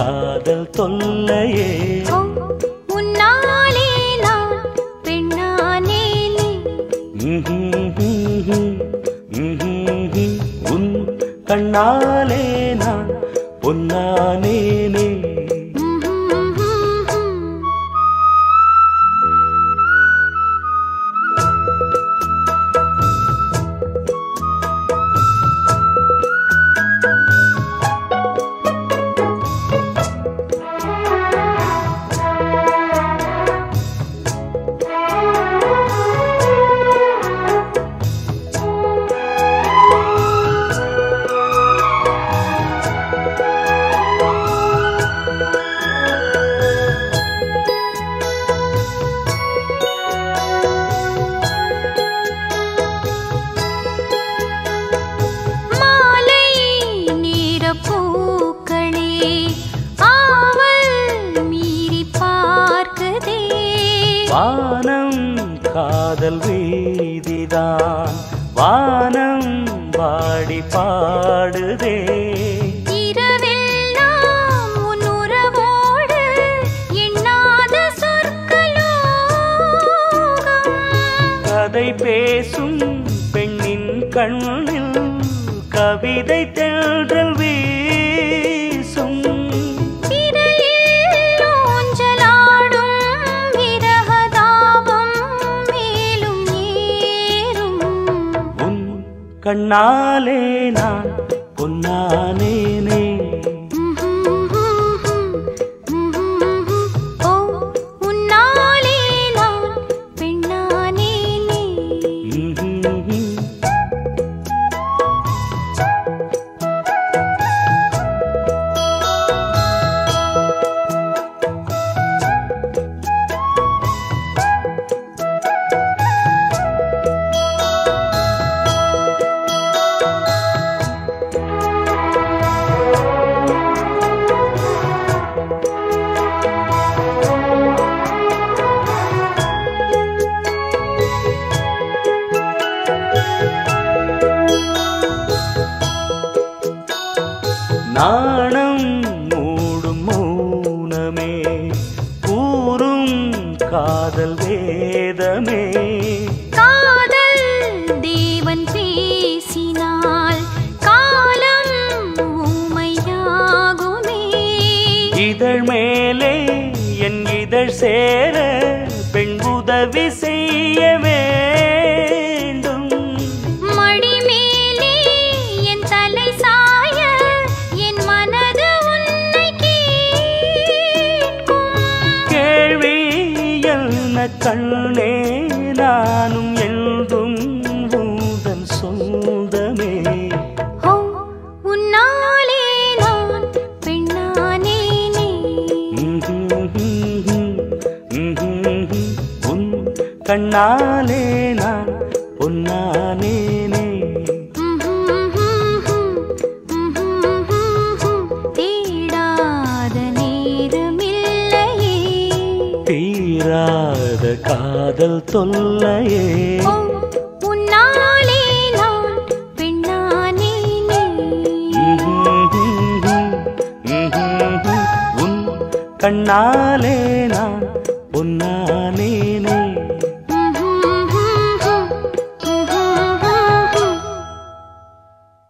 காதல் தொல்லையே ஓ, உன்னாலே நான் பெண்ணானேனே உன் கண்ணாலே நான் பொன்னானேனே மாலை நீரப் பூக்களே ஆவல் மீறி பார்க்குதே வானம் காதல் வீதிதான் வானம் பாடி பாடுதே இரவெல்லாம் உன் உறவோடு எண்ணாத சொற்களோகம் கதை பேசும் பெண்ணின் கண்ணில் கவிதை தென்றல் வீசும் விரலில் ஊஞ்சலாடும் விரகதாபம் மேலும் ஏறும் உன் கண்ணாலே நான் பொன்னானேனே ஓ உன்னாலே நான் பெண்ணானேனே நாணம் மூடும் மௌனமே கூறும் காதல் வேதமே காதல் தேவன் பேசினால் காலம் ஊமையாகுமே இதழ் மேலே என் இதழ் சேர பெண் உதவி செய்ய வேண்டும் மடி மேலே என் தலை சாய என் மனது உன்னை கேட்கும் கேள்வி என்ன கண்ணே நானும் என்றும் உந்தன் சொந்தமே ஓ உன்னாலே நான் பெண்ணானேனே உன் கண்ணாலே நான் பொன்னானேனே தேடாத நேரமில்லையே தீராத காதல் தொல்லையே ஓ உன்னாலே நான் பெண்ணானேனே உன் கண்ணாலே